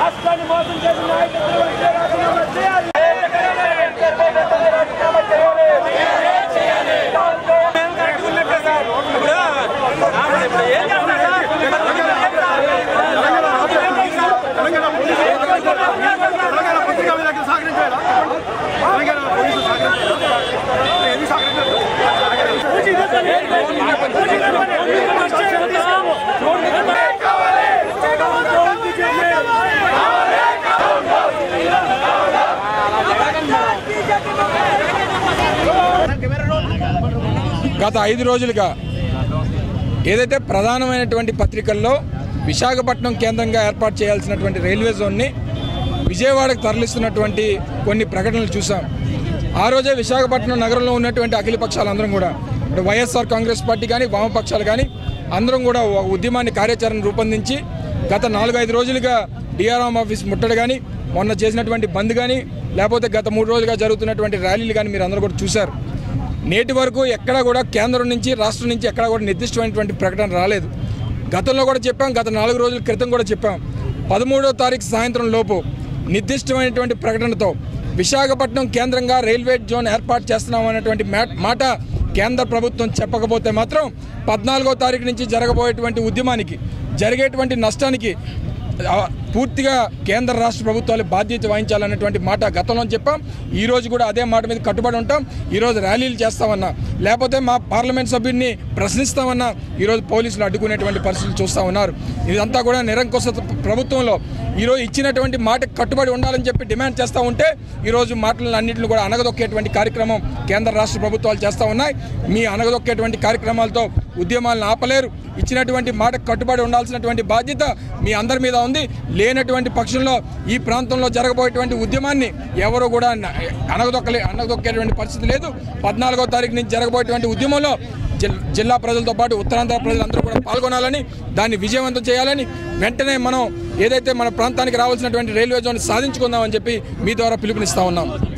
రాష్ట్రాన్ని మోసం చేసిన నాయకులు వెంటనే రాజీనామా చేయాలి తెలంగాణ పత్రికా విలేకరులు సహకరించాలా? తెలంగాణ పోలీసులు సహకరించాలా? ఎందుకు సహకరించారు? గత ఐదు రోజులుగా ఏదైతే ప్రధానమైనటువంటి పత్రికల్లో విశాఖపట్నం కేంద్రంగా ఏర్పాటు చేయాల్సినటువంటి రైల్వే జోన్ని విజయవాడకు తరలిస్తున్నటువంటి కొన్ని ప్రకటనలు చూసాం ఆ రోజే విశాఖపట్నం నగరంలో ఉన్నటువంటి అఖిల పక్షాలందరం కూడా ఇప్పుడు వైఎస్ఆర్ కాంగ్రెస్ పార్టీ కానీ వామపక్షాలు కానీ అందరం కూడా ఒక ఉద్యమాన్ని కార్యాచరణ రూపొందించి గత నాలుగైదు రోజులుగా డిఆర్ఎం ఆఫీస్ ముట్టడి కానీ మొన్న చేసినటువంటి బంద్ కానీ లేకపోతే గత మూడు రోజులుగా జరుగుతున్నటువంటి ర్యాలీలు కానీ మీరు అందరూ కూడా చూశారు నేటి వరకు ఎక్కడా కూడా కేంద్రం నుంచి రాష్ట్రం నుంచి ఎక్కడా కూడా నిర్దిష్టమైనటువంటి ప్రకటన రాలేదు గతంలో కూడా చెప్పాం గత నాలుగు రోజుల క్రితం కూడా చెప్పాం పదమూడో తారీఖు సాయంత్రం లోపు నిర్దిష్టమైనటువంటి ప్రకటనతో విశాఖపట్నం కేంద్రంగా రైల్వే జోన్ ఏర్పాటు చేస్తున్నాం అనేటువంటి మాట మాట కేంద్ర ప్రభుత్వం చెప్పకపోతే మాత్రం పద్నాలుగో తారీఖు నుంచి జరగబోయేటువంటి ఉద్యమానికి జరిగేటువంటి నష్టానికి ఆ, పూర్తిగా కేంద్ర రాష్ట్ర ప్రభుత్వాలు బాధ్యత వహించాలన్నటువంటి మాట గతంలో చెప్పాం ఈ రోజు కూడా అదే మాట మీద కట్టుబడి ఉంటాం ఈరోజు ర్యాలీలు చేస్తామన్నా లేకపోతే మా పార్లమెంట్ సభ్యుడిని ప్రశ్నిస్తామన్నా ఈరోజు పోలీసులు అడ్డుకునేటువంటి పరిస్థితులు చూస్తూ ఉన్నారు ఇదంతా కూడా నిరంకుశ ప్రభుత్వంలో ఈరోజు ఇచ్చినటువంటి మాట కట్టుబడి ఉండాలని చెప్పి డిమాండ్ చేస్తూ ఉంటే ఈరోజు మాటలను అన్నింటిని కూడా అనగదొక్కేటువంటి కార్యక్రమం కేంద్ర రాష్ట్ర ప్రభుత్వాలు చేస్తూ ఉన్నాయి మీ అనగదొక్కేటువంటి కార్యక్రమాలతో ఉద్యమాలను ఆపలేరు ఇచ్చినటువంటి మాట కట్టుబడి ఉండాల్సినటువంటి బాధ్యత మీ అందరి మీద ఉంది లేనటువంటి పక్షంలో ఈ ప్రాంతంలో జరగబోయేటువంటి ఉద్యమాన్ని ఎవరు కూడా న- అనగదొక్కలే అనగదొక్కేటువంటి పరిస్థితి లేదు పద్నాలుగో తారీఖు నుంచి జరగబోయేటువంటి ఉద్యమంలో జిల్- జిల్లా ప్రజలతో పాటు ఉత్తరాంధ్ర ప్రజలందరూ కూడా పాల్గొనాలని దాన్ని విజయవంతం చేయాలని వెంటనే మనం ఏదైతే మన ప్రాంతానికి రావాల్సినటువంటి రైల్వే జోన్ సాధించుకుందామని చెప్పి మీ ద్వారా పిలుపునిస్తా ఉన్నాం